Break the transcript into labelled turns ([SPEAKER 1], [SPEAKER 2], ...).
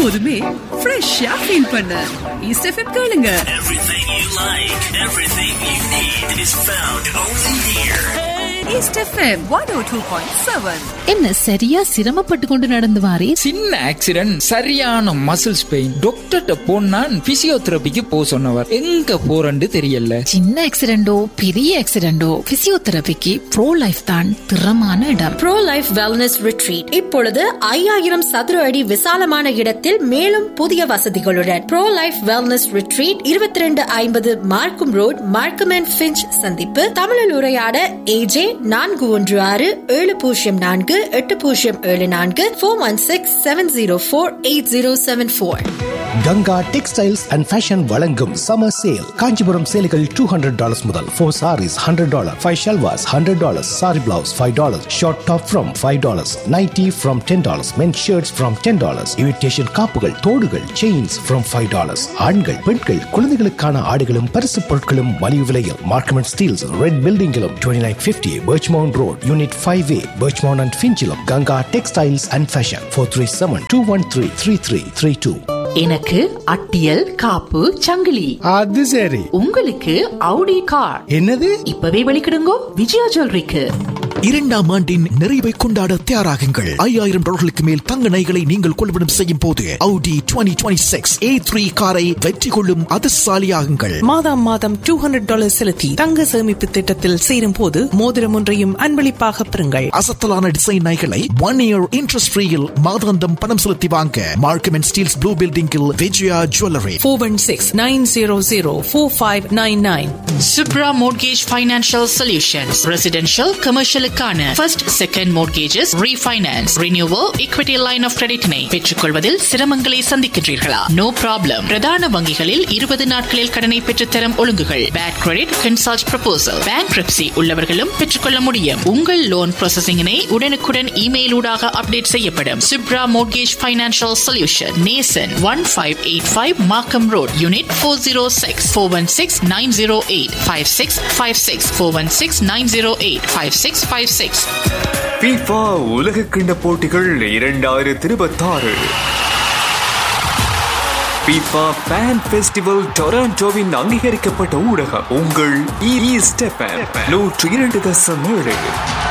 [SPEAKER 1] எப்போதுமே ஃப்ரெஷ்ஷா ஃபீல் பண்ண ஈஸ்ட் எஃப்எம் கேளுங்க
[SPEAKER 2] Everything you like, everything you need is found only here.
[SPEAKER 1] East FM one O two point seven
[SPEAKER 3] என்ன சரியா சிரமப்பட்டு கொண்டு நடந்து வாரே
[SPEAKER 4] சின்ன ஆக்சிடென்ட் சரியான மசில்ஸ் பெயின் டாக்டர்கிட்ட போனா பிசியோதெரபிக்கு போ சொன்னவர் எங்க போறன்னு தெரியல
[SPEAKER 3] சின்ன ஆக்சிடென்டோ பெரிய ஆக்சிடென்டோ பிசியோதெரபிக்கு ப்ரோ லைஃப் தான் திறமான இடம்
[SPEAKER 5] ப்ரோ லைஃப் வெல்னஸ் ரிட்ரீட் இப்பொழுது ஐயாயிரம் சதுர அடி விசாலமான இடத்தில் மேலும் புதிய வசதிகளுடன் ப்ரோ லைஃப் வெல்னஸ் ரிட்ரீட் இருபத்தி ரெண்டு ஐம்பது மார்க்கும் ரோட் மார்க்கம் அண்ட் ஃபிஞ்ச் சந்திப்பு தமிழில் உரையாட ஏஜே நான்கு ஒன்று ஆறு ஏழு பூஜ்ஜியம் நான்கு எட்டு பூஜ்ஜியம் ஏழு நான்கு four one six seven zero four eight zero seven four
[SPEAKER 6] Ganga textiles and fashion வழங்கும் சமர் சேல் காஞ்சிபுரம் சேலைகள் டூ ஹண்ட்ரட் டாலர்ஸ் முதல் four saris hundred dollar five shalwars hundred dollars sari blouse five dollars short top from five dollars nighty from ten dollars men shirts from ten dollars imitation காப்புகள் தோடுகள் chains from five dollars ஆண்கள் பெண்கள் குழந்தைகளுக்கான ஆடைகளும் பரிசு பொருட்களும் மலிவு விலையில் மார்க்கமெண்ட் ஸ்டீல்ஸ் ரெட் பில்டிங்கிலும் twenty nine fifty Birchmount road unit five A Birchmount and ஃபிஞ்சிலும் Ganga textiles and fashion four three seven two one three three three three two
[SPEAKER 7] எனக்கு அட்டியல் காப்பு சங்கிலி
[SPEAKER 8] அது சரி
[SPEAKER 7] உங்களுக்கு அவுடி கார்
[SPEAKER 8] என்னது
[SPEAKER 7] இப்பவே வெளிக்கிடுங்கோ விஜயா ஜுவல்லரிக்கு
[SPEAKER 9] இரண்டாம் ஆண்டின் நிறைவை கொண்டாட தயாராகுங்கள் ஐயாயிரம் டாலர்களுக்கு மேல் தங்க நகைகளை நீங்கள் கொள்வனம் செய்யும் போது Audi 2026 A3 காரை வெற்றி கொள்ளும் அதிர்ஷ்டசாலியாகுங்கள்
[SPEAKER 10] மாதம் மாதம் டூ ஹண்ட்ரட் டாலர் செலுத்தி தங்க சேமிப்பு திட்டத்தில் சேரும் போது மோதிரம் ஒன்றையும் அன்பளிப்பாக பெறுங்கள்
[SPEAKER 9] அசத்தலான டிசைன் நகைகளை ஒன் இயர் இன்ட்ரெஸ்ட் ஃப்ரீயில் மாதாந்தம் பணம் செலுத்தி வாங்க மார்க்கம் அண்ட் ஸ்டீல்ஸ் ப்ளூ பில்டிங்கில் Vijaya jewellery
[SPEAKER 10] four one six nine zero zero four five nine nine
[SPEAKER 7] Subra mortgage financial solutions residential கமர்ஷியலுக்கான first second mortgages refinance renewal equity line of கிரெடிட்டினை பெற்றுக்கொள்வதில் சிரமங்களை சந்திக்கின்றீர்களா நோ ப்ராப்ளம் பிரதான வங்கிகளில் இருபது நாட்களில் கடனை பெற்றுத்தரும் ஒழுங்குகள் bad credit consult proposal bank உள்ளவர்களும் பெற்றுக்கொள்ள முடியும் உங்கள் லோன் ப்ராசஸிங்கினை உடனுக்குடன் இமெயில் ஊடாக அப்டேட் செய்யப்படும் சுப்ரா மோட்கேஜ் ஃபைனான்சியல் சொல்யூஷன் நேசன் one five eight five Markham road unit four zero six four one six nine zero eight five six five six four one six nine zero eight five six five six
[SPEAKER 11] FIFA உலக கிண்ட போட்டிகள் இரண்டாயிரத்தி இருபத்தாறு FIFA fan festival டொராண்டோவின் அங்கீகரிக்கப்பட்ட ஊடகம் உங்கள் east நூற்றி இரண்டு தசம் ஏழு